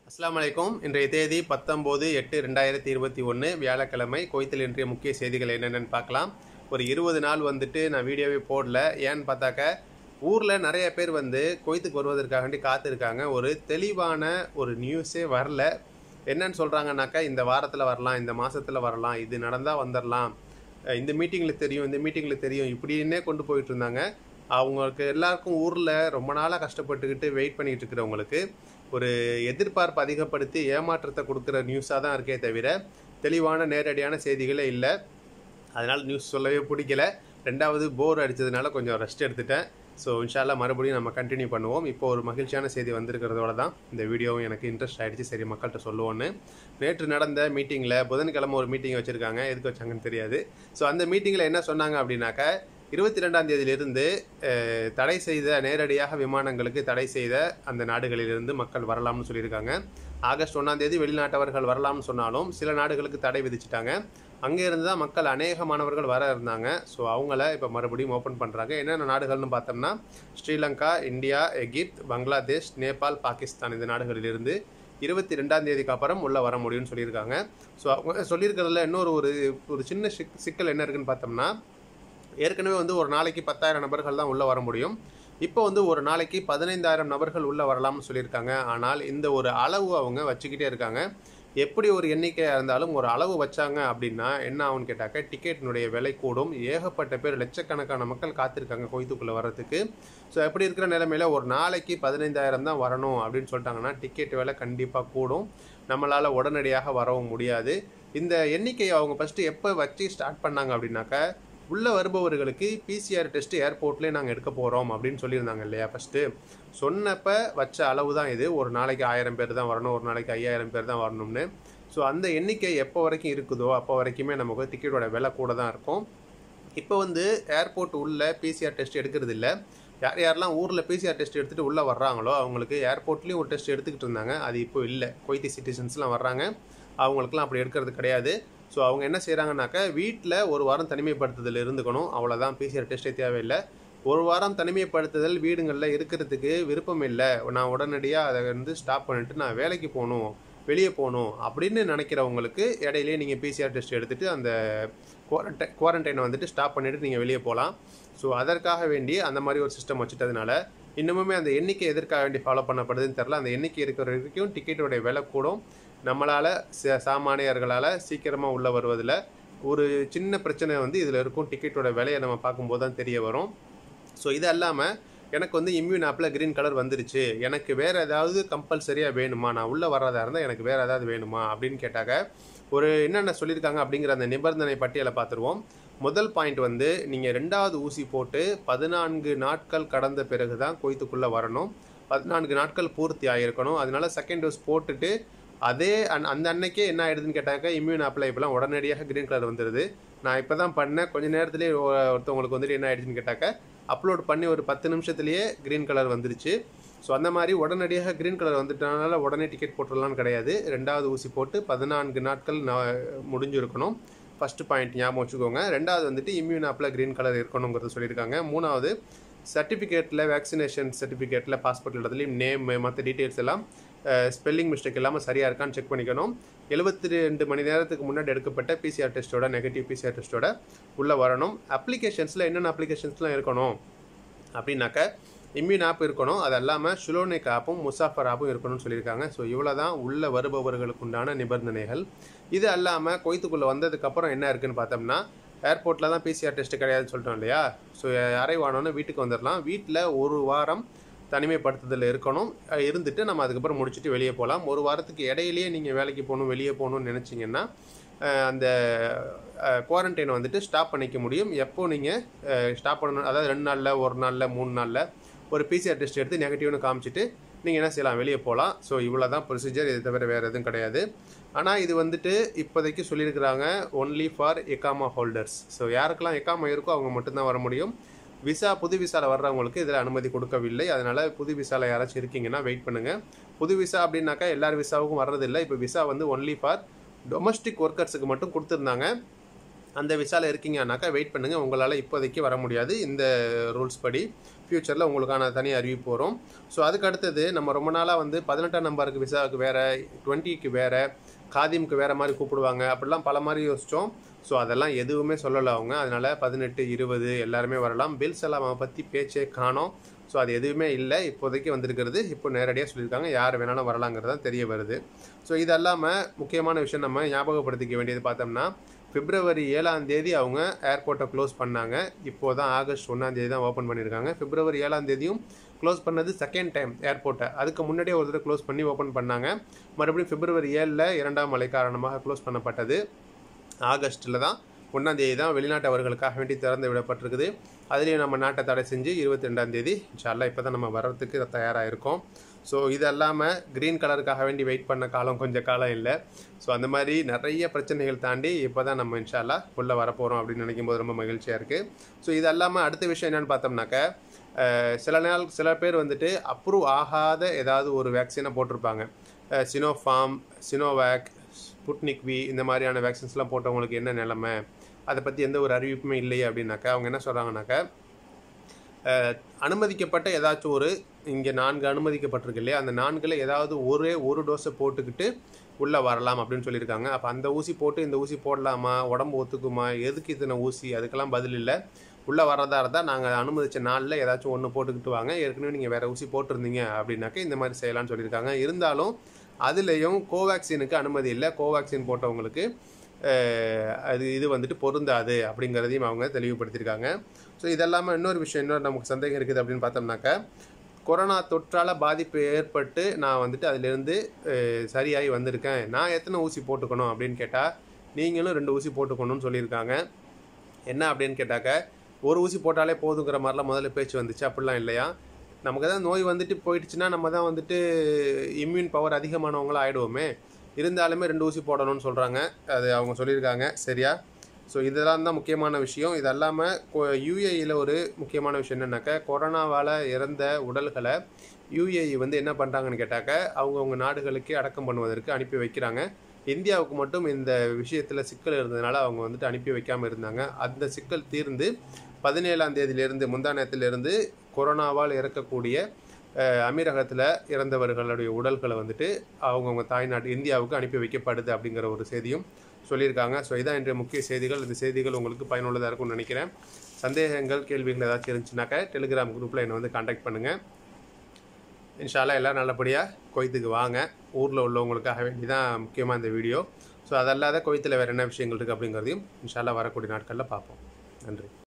அஸ்ஸலாமு அலைக்கும் இன்றைய தேதி பத்தொம்போது எட்டு ரெண்டாயிரத்தி இருபத்தி ஒன்று வியாழக்கிழமை கோயத்தில் இன்றைய முக்கிய செய்திகள் என்னென்னு பார்க்கலாம் ஒரு இருபது நாள் வந்துட்டு நான் வீடியோவே போடல ஏன்னு பார்த்தாக்க ஊரில் நிறைய பேர் வந்து கொய்த்துக்கு வருவதற்காண்டி காத்திருக்காங்க ஒரு தெளிவான ஒரு நியூஸே வரல என்னன்னு சொல்கிறாங்கனாக்கா இந்த வாரத்தில் வரலாம் இந்த மாதத்தில் வரலாம் இது நடந்தால் வந்துடலாம் அஹ் இந்த மீட்டிங்கில் தெரியும் இந்த மீட்டிங்கில் தெரியும் இப்படின்னே கொண்டு போயிட்டு இருந்தாங்க அவங்களுக்கு எல்லாருக்கும் ஊரில் ரொம்ப நாளாக கஷ்டப்பட்டுக்கிட்டு வெயிட் பண்ணிட்டு இருக்கிறவங்களுக்கு ஒரு எதிர்பார்ப்பு அதிகப்படுத்தி ஏமாற்றத்தை கொடுக்குற நியூஸாக தான் இருக்கே தவிர தெளிவான நேரடியான செய்திகளே இல்லை அதனால் நியூஸ் சொல்லவே பிடிக்கல ரெண்டாவது போர் அடித்ததுனால கொஞ்சம் ரெஸ்ட் எடுத்துட்டேன் ஸோ இன்ஷால்லா மறுபடியும் நம்ம கண்டினியூ பண்ணுவோம் இப்போ ஒரு மகிழ்ச்சியான செய்தி வந்திருக்கிறதோட தான் இந்த வீடியோவும் எனக்கு இன்ட்ரெஸ்ட் ஆகிடுச்சு சரி மக்கள்கிட்ட சொல்லுவோன்னு நேற்று நடந்த மீட்டிங்கில் புதன்கிழமை ஒரு மீட்டிங் வச்சுருக்காங்க எதுக்கு வச்சாங்கன்னு தெரியாது ஸோ அந்த மீட்டிங்கில் என்ன சொன்னாங்க அப்படின்னாக்க இருபத்தி ரெண்டாம் தேதியிலிருந்து அஹ், தடை செய்த நேரடியாக விமானங்களுக்கு தடை செய்த அந்த நாடுகளிலிருந்து மக்கள் வரலாம்னு சொல்லியிருக்காங்க ஆகஸ்ட் ஒன்றாம் தேதி வெளிநாட்டவர்கள் வரலாம்னு சொன்னாலும் சில நாடுகளுக்கு தடை விதிச்சிட்டாங்க அங்கே இருந்து தான் மக்கள் அநேகமானவர்கள் வர இருந்தாங்க ஸோ அவங்கள இப்போ மறுபடியும் ஓப்பன் பண்ணுறாங்க என்னென்ன நாடுகள்னு பார்த்தோம்னா ஸ்ரீலங்கா இந்தியா எகிப்த் பங்களாதேஷ் நேபாள் பாகிஸ்தான் இந்த நாடுகளிலிருந்து இருபத்தி ரெண்டாம் தேதிக்கு அப்புறம் உள்ளே வர முடியும்னு சொல்லியிருக்காங்க ஸோ அவங்க சொல்லியிருக்கிறதுல இன்னொரு ஒரு ஒரு சின்ன சிக் சிக்கல் என்ன இருக்குன்னு பார்த்தோம்னா ஏற்கனவே வந்து ஒரு நாளைக்கு பத்தாயிரம் நபர்கள் தான் உள்ளே வர முடியும் இப்போ வந்து ஒரு நாளைக்கு பதினைந்தாயிரம் நபர்கள் உள்ளே வரலாம்னு சொல்லியிருக்காங்க ஆனால் இந்த ஒரு அளவு அவங்க வச்சுக்கிட்டே இருக்காங்க எப்படி ஒரு எண்ணிக்கையாக இருந்தாலும் ஒரு அளவு வச்சாங்க அப்படின்னா என்ன ஆகும்னு கேட்டாக்க டிக்கெட்டினுடைய விலை கூடும் ஏகப்பட்ட பேர் லட்சக்கணக்கான மக்கள் காத்திருக்காங்க கொய்த்துக்குள்ளே வர்றதுக்கு ஸோ எப்படி இருக்கிற நிலைமையில ஒரு நாளைக்கு பதினைந்தாயிரம் தான் வரணும் அப்படின்னு சொல்லிட்டாங்கன்னா டிக்கெட் விலை கண்டிப்பாக கூடும் நம்மளால் உடனடியாக வரவும் முடியாது இந்த எண்ணிக்கையை அவங்க ஃபஸ்ட்டு எப்போ வச்சு ஸ்டார்ட் பண்ணாங்க அப்படின்னாக்க உள்ளே வருபவர்களுக்கு பிசிஆர் டெஸ்ட் ஏர்போர்ட்லேயே நாங்கள் எடுக்க போகிறோம் அப்படின்னு சொல்லியிருந்தாங்க இல்லையா ஃபஸ்ட்டு சொன்னப்ப வச்ச அளவு தான் இது ஒரு நாளைக்கு ஆயிரம் பேர் தான் வரணும் ஒரு நாளைக்கு ஐயாயிரம் பேர் தான் வரணும்னு ஸோ அந்த எண்ணிக்கை எப்போ வரைக்கும் இருக்குதோ அப்போ வரைக்குமே நமக்கு டிக்கெட்டோட விலை கூட தான் இருக்கும் இப்போ வந்து ஏர்போர்ட் உள்ள பிசிஆர் டெஸ்ட் எடுக்கிறது இல்லை யார் யாரெல்லாம் ஊரில் பிசிஆர் டெஸ்ட் எடுத்துகிட்டு உள்ளே வர்றாங்களோ அவங்களுக்கு ஏர்போர்ட்லேயும் ஒரு டெஸ்ட் எடுத்துக்கிட்டு இருந்தாங்க அது இப்போ இல்லை கொய்தி சிட்டிசன்ஸ்லாம் வர்றாங்க அவங்களுக்குலாம் அப்படி எடுக்கிறது கிடையாது ஸோ அவங்க என்ன செய்கிறாங்கனாக்க வீட்டில் ஒரு வாரம் தனிமைப்படுத்துதல் இருந்துக்கணும் அவ்வளோதான் பிசிஆர் டெஸ்ட்டே தேவையில்லை ஒரு வாரம் தனிமைப்படுத்துதல் வீடுங்களில் இருக்கிறதுக்கு விருப்பம் இல்லை நான் உடனடியாக அதை வந்து ஸ்டாப் பண்ணிட்டு நான் வேலைக்கு போகணும் வெளியே போகணும் அப்படின்னு நினைக்கிறவங்களுக்கு இடையிலேயே நீங்கள் பிசிஆர் டெஸ்ட் எடுத்துகிட்டு அந்த குவாரண்டை குவாரண்டைனை வந்துட்டு ஸ்டாப் பண்ணிவிட்டு நீங்கள் வெளியே போகலாம் ஸோ அதற்காக வேண்டி அந்த மாதிரி ஒரு சிஸ்டம் வச்சுட்டதுனால இன்னுமுமே அந்த எண்ணிக்கை எதற்காக வேண்டி ஃபாலோ பண்ணப்படுதுன்னு தெரில அந்த எண்ணிக்கை இருக்கிற வரைக்கும் டிக்கெட்டோடைய விலை கூடும் நம்மளால் சாமானியர்களால் சீக்கிரமாக உள்ளே வருவதில் ஒரு சின்ன பிரச்சனை வந்து இதில் இருக்கும் டிக்கெட்டோட விலையை நம்ம பார்க்கும்போது தான் தெரிய வரும் ஸோ இது இல்லாமல் எனக்கு வந்து இம்யூன் ஆப்பில் க்ரீன் கலர் வந்துருச்சு எனக்கு வேறு ஏதாவது கம்பல்சரியாக வேணுமா நான் உள்ளே வர்றதா இருந்தால் எனக்கு வேறு ஏதாவது வேணுமா அப்படின்னு கேட்டாக்க ஒரு என்னென்ன சொல்லியிருக்காங்க அப்படிங்கிற அந்த நிபந்தனை பட்டியலை பார்த்துருவோம் முதல் பாயிண்ட் வந்து நீங்கள் ரெண்டாவது ஊசி போட்டு பதினான்கு நாட்கள் கடந்த பிறகு தான் கொய்த்துக்குள்ளே வரணும் பதினான்கு நாட்கள் பூர்த்தி ஆகிருக்கணும் அதனால செகண்ட் டோஸ் போட்டுட்டு அதே அன் அந்த அன்னைக்கே என்ன ஆயிடுதுன்னு கேட்டாக்க இம்யூன் ஆப்பில் இப்போலாம் உடனடியாக க்ரீன் கலர் வந்துடுது நான் இப்போ தான் பண்ணேன் கொஞ்ச நேரத்துலேயே ஒருத்தவங்களுக்கு வந்துட்டு என்ன ஆயிடுச்சுன்னு கேட்டாக்க அப்லோட் பண்ணி ஒரு பத்து நிமிஷத்துலேயே க்ரீன் கலர் வந்துருச்சு ஸோ அந்த மாதிரி உடனடியாக க்ரீன் கலர் வந்துட்டனால உடனே டிக்கெட் போட்டுடலாம்னு கிடையாது ரெண்டாவது ஊசி போட்டு பதினான்கு நாட்கள் நான் முடிஞ்சிருக்கணும் ஃபஸ்ட்டு பாயிண்ட் ஞாபகம் வச்சுக்கோங்க ரெண்டாவது வந்துட்டு இம்யூன் ஆப்பில் க்ரீன் கலர் இருக்கணுங்கிறது சொல்லியிருக்காங்க மூணாவது சர்டிஃபிகேட்டில் வேக்சினேஷன் சர்டிஃபிகேட்டில் பாஸ்போர்ட் இடத்துலையும் நேம் மற்ற டீட்டெயில்ஸ் எல்லாம் ஸ்பெல்லிங் மிஸ்டேக் இல்லாமல் சரியாக இருக்கான்னு செக் பண்ணிக்கணும் எழுபத்தி ரெண்டு மணி நேரத்துக்கு முன்னாடி எடுக்கப்பட்ட பிசிஆர் டெஸ்ட்டோட நெகட்டிவ் பிசிஆர் டெஸ்ட்டோட உள்ளே வரணும் அப்ளிகேஷன்ஸில் என்னென்ன அப்ளிகேஷன்ஸ்லாம் இருக்கணும் அப்படின்னாக்க இம்யூன் ஆப் இருக்கணும் அது இல்லாமல் ஷுலோனிக் ஆப்பும் முசாஃபர் ஆப்பும் இருக்கணும்னு சொல்லியிருக்காங்க ஸோ இவ்வளோ தான் உள்ளே வருபவர்களுக்கு உண்டான நிபந்தனைகள் இது அல்லாமல் கொய்த்துக்குள்ளே வந்ததுக்கப்புறம் என்ன இருக்குன்னு பார்த்தோம்னா ஏர்போர்ட்டில் தான் பிசிஆர் டெஸ்ட் கிடையாதுன்னு சொல்லிட்டோம் இல்லையா ஸோ அரைவானோன்னு வீட்டுக்கு வந்துடலாம் வீட்டில் ஒரு வாரம் தனிமைப்படுத்துதல் இருக்கணும் அஹ் இருந்துட்டு நம்ம அதுக்கப்புறம் முடிச்சுட்டு வெளியே போகலாம் ஒரு வாரத்துக்கு இடையிலேயே நீங்கள் வேலைக்கு போகணும் வெளியே போகணும்னு நினச்சிங்கன்னா அஹ் அந்த குவாரண்டைனை வந்துட்டு ஸ்டாப் பண்ணிக்க முடியும் எப்போ நீங்கள் ஸ்டாப் பண்ணணும் அதாவது ரெண்டு நாளில் ஒரு நாளில் மூணு நாளில் ஒரு பிசிஆர் டெஸ்ட் எடுத்து நெகட்டிவ்னு காமிச்சிட்டு நீங்கள் என்ன செய்யலாம் வெளியே போகலாம் ஸோ இவ்வளோ தான் ப்ரொசீஜர் இது தவிர வேறு எதுவும் கிடையாது ஆனால் இது வந்துட்டு இப்போதைக்கு சொல்லியிருக்கிறாங்க ஒன்லி ஃபார் எக்காமா ஹோல்டர்ஸ் ஸோ யாருக்கெல்லாம் எக்காமா இருக்கோ அவங்க மட்டும்தான் வர முடியும் விசா புது விசாவில் வர்றவங்களுக்கு இதில் அனுமதி கொடுக்கவில்லை அதனால் புது விசாவில் யாராச்சும் இருக்கீங்கன்னா வெயிட் பண்ணுங்கள் புது விசா அப்படின்னாக்கா எல்லார் விசாவுக்கும் வர்றதில்லை இப்போ விசா வந்து ஒன்லி ஃபார் டொமஸ்டிக் ஒர்க்கர்ஸுக்கு மட்டும் கொடுத்துருந்தாங்க அந்த விசாவில் இருக்கீங்கன்னாக்கா வெயிட் பண்ணுங்கள் உங்களால் இப்போதைக்கு வர முடியாது இந்த ரூல்ஸ் படி ஃப்யூச்சரில் உங்களுக்கான தனி அறிவிப்பு வரும் ஸோ அதுக்கு அடுத்தது நம்ம ரொம்ப நாளாக வந்து பதினெட்டாம் நம்பருக்கு விசாவுக்கு வேறு டுவெண்ட்டிக்கு வேறு காதிமுக்கு வேறு மாதிரி கூப்பிடுவாங்க அப்படிலாம் பல மாதிரி யோசித்தோம் ஸோ அதெல்லாம் எதுவுமே சொல்லலை அவங்க அதனால் பதினெட்டு இருபது எல்லாருமே வரலாம் பில்ஸ் எல்லாம் பற்றி பேச்சே காணோம் ஸோ அது எதுவுமே இல்லை இப்போதைக்கு வந்திருக்கிறது இப்போ நேரடியாக சொல்லியிருக்காங்க யார் வேணாலும் வரலாங்கிறது தான் தெரிய வருது ஸோ இது இல்லாமல் முக்கியமான விஷயம் நம்ம ஞாபகப்படுத்திக்க வேண்டியது பார்த்தோம்னா பிப்ரவரி ஏழாம் தேதி அவங்க ஏர்போர்ட்டை க்ளோஸ் பண்ணாங்க இப்போ தான் ஆகஸ்ட் ஒன்றாம் தேதி தான் ஓப்பன் பண்ணியிருக்காங்க பிப்ரவரி ஏழாம் தேதியும் க்ளோஸ் பண்ணது செகண்ட் டைம் ஏர்போர்ட்டை அதுக்கு முன்னாடியே ஒரு தடவை க்ளோஸ் பண்ணி ஓப்பன் பண்ணாங்க மறுபடியும் பிப்ரவரி ஏழில் இரண்டாம் மழை காரணமாக க்ளோஸ் பண்ணப்பட்டது ஆகஸ்ட்டில் தான் ஒன்றாம் தேதி தான் வெளிநாட்டவர்களுக்காக வேண்டி திறந்து விடப்பட்டிருக்குது அதுலேயும் நம்ம நாட்டை தடை செஞ்சு இருபத்தி ரெண்டாம் தேதி இன்ஷால்லா இப்போ தான் நம்ம வர்றதுக்கு தயாராக இருக்கோம் ஸோ இது இல்லாமல் க்ரீன் கலருக்காக வேண்டி வெயிட் பண்ண காலம் கொஞ்சம் காலம் இல்லை ஸோ அந்த மாதிரி நிறைய பிரச்சனைகள் தாண்டி இப்போ தான் நம்ம இன்ஷால்லா உள்ளே வரப்போகிறோம் அப்படின்னு நினைக்கும் போது ரொம்ப மகிழ்ச்சியாக இருக்குது ஸோ இது இல்லாமல் அடுத்த விஷயம் என்னென்னு பார்த்தோம்னாக்க சில நாள் சில பேர் வந்துட்டு அப்ரூவ் ஆகாத ஏதாவது ஒரு வேக்சினை போட்டிருப்பாங்க சினோஃபார்ம் சினோவேக் ஸ்புட்னிக் வி இந்த மாதிரியான வேக்சின்ஸ்லாம் போட்டவங்களுக்கு என்ன நிலமை அதை பற்றி எந்த ஒரு அறிவிப்புமே இல்லையே அப்படின்னாக்கா அவங்க என்ன சொல்கிறாங்கனாக்கா அனுமதிக்கப்பட்ட ஏதாச்சும் ஒரு இங்கே நான்கு அனுமதிக்கப்பட்டிருக்கு இல்லையா அந்த நான்கில் ஏதாவது ஒரே ஒரு டோஸை போட்டுக்கிட்டு உள்ளே வரலாம் அப்படின்னு சொல்லியிருக்காங்க அப்போ அந்த ஊசி போட்டு இந்த ஊசி போடலாமா உடம்பு ஒத்துக்குமா எதுக்கு இத்தனை ஊசி அதுக்கெல்லாம் பதில் இல்லை உள்ளே வரதா இருந்தால் நாங்கள் அனுமதித்த நாளில் ஏதாச்சும் ஒன்று போட்டுக்கிட்டு வாங்க ஏற்கனவே நீங்கள் வேறு ஊசி போட்டிருந்தீங்க அப்படின்னாக்க இந்த மாதிரி செய்யலாம்னு சொல்லியிருக்காங்க இருந்தாலும் அதுலேயும் கோவேக்சினுக்கு அனுமதி இல்லை கோவேக்சின் போட்டவங்களுக்கு அது இது வந்துட்டு பொருந்தாது அப்படிங்கிறதையும் அவங்க தெளிவுபடுத்தியிருக்காங்க ஸோ இதெல்லாமல் இன்னொரு விஷயம் இன்னொரு நமக்கு சந்தேகம் இருக்குது அப்படின்னு பார்த்தோம்னாக்கா கொரோனா தொற்றால் பாதிப்பு ஏற்பட்டு நான் வந்துட்டு அதிலேருந்து சரியாகி வந்திருக்கேன் நான் எத்தனை ஊசி போட்டுக்கணும் அப்படின்னு கேட்டால் நீங்களும் ரெண்டு ஊசி போட்டுக்கணும்னு சொல்லியிருக்காங்க என்ன அப்படின்னு கேட்டாக்க ஒரு ஊசி போட்டாலே போதுங்கிற மாதிரிலாம் முதல்ல பேச்சு வந்துச்சு அப்படிலாம் இல்லையா நமக்கு தான் நோய் வந்துட்டு போயிடுச்சுன்னா நம்ம தான் வந்துட்டு இம்யூன் பவர் அதிகமானவங்களாம் ஆகிடுவோமே இருந்தாலுமே ரெண்டு ஊசி போடணும்னு சொல்கிறாங்க அது அவங்க சொல்லியிருக்காங்க சரியா ஸோ இதெல்லாம் தான் முக்கியமான விஷயம் இது இல்லாமல் யூஏஇயில் ஒரு முக்கியமான விஷயம் என்னென்னாக்கா கொரோனாவால் இறந்த உடல்களை யூஏஇ வந்து என்ன பண்ணுறாங்கன்னு கேட்டாக்க அவங்கவுங்க நாடுகளுக்கே அடக்கம் பண்ணுவதற்கு அனுப்பி வைக்கிறாங்க இந்தியாவுக்கு மட்டும் இந்த விஷயத்தில் சிக்கல் இருந்ததுனால அவங்க வந்துட்டு அனுப்பி வைக்காமல் இருந்தாங்க அந்த சிக்கல் தீர்ந்து பதினேழாம் தேதியிலிருந்து முந்தானத்திலிருந்து கொரோனாவால் இறக்கக்கூடிய அமீரகத்தில் இறந்தவர்களுடைய உடல்களை வந்துட்டு அவங்கவுங்க தாய்நாட்டு இந்தியாவுக்கு அனுப்பி வைக்கப்படுது அப்படிங்கிற ஒரு செய்தியும் சொல்லியிருக்காங்க ஸோ இதான் இன்றைய முக்கிய செய்திகள் இந்த செய்திகள் உங்களுக்கு பயனுள்ளதாக இருக்கும்னு நினைக்கிறேன் சந்தேகங்கள் கேள்விகள் ஏதாச்சும் இருந்துச்சுனாக்கா டெலிகிராம் குரூப்பில் என்னை வந்து காண்டாக்ட் பண்ணுங்கள் இன்ஷால்லா எல்லாம் நல்லபடியாக கொய்த்துக்கு வாங்க ஊரில் உள்ளவங்களுக்காக வேண்டி தான் முக்கியமாக இந்த வீடியோ ஸோ அதல்லாத கொய்த்தில் வேறு என்ன விஷயங்கள் இருக்குது அப்படிங்கிறதையும் இன்ஷால்லா வரக்கூடிய நாட்களில் பார்ப்போம் நன்றி